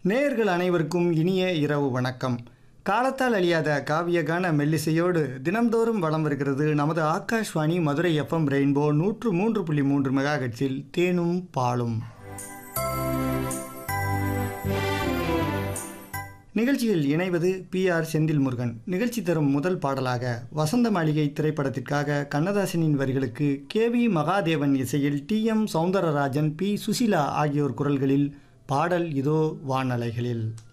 நேயர்கள் அனைவருக்கும் இனிய இரவு வணக்கம் காலத்தால் அழியாத காவியகான மெல்லிசையோடு தினம்தோறும் வலம் வருகிறது நமது ஆகாஷ்வாணி மதுரை எஃப்எம் ரெயின்போ நூற்று மூன்று புள்ளி மூன்று மெகாஹெட்ஸில் தேனும் பாலும் நிகழ்ச்சியில் இணைவது பி ஆர் செந்தில் முருகன் நிகழ்ச்சி தரும் முதல் பாடலாக வசந்த மாளிகை திரைப்படத்திற்காக கண்ணதாசனின் வரிகளுக்கு கே வி மகாதேவன் இசையில் T M Soundararajan P Susheela ஆகியோர் குரல்களில் பாடல் இதோ வானலைகளில்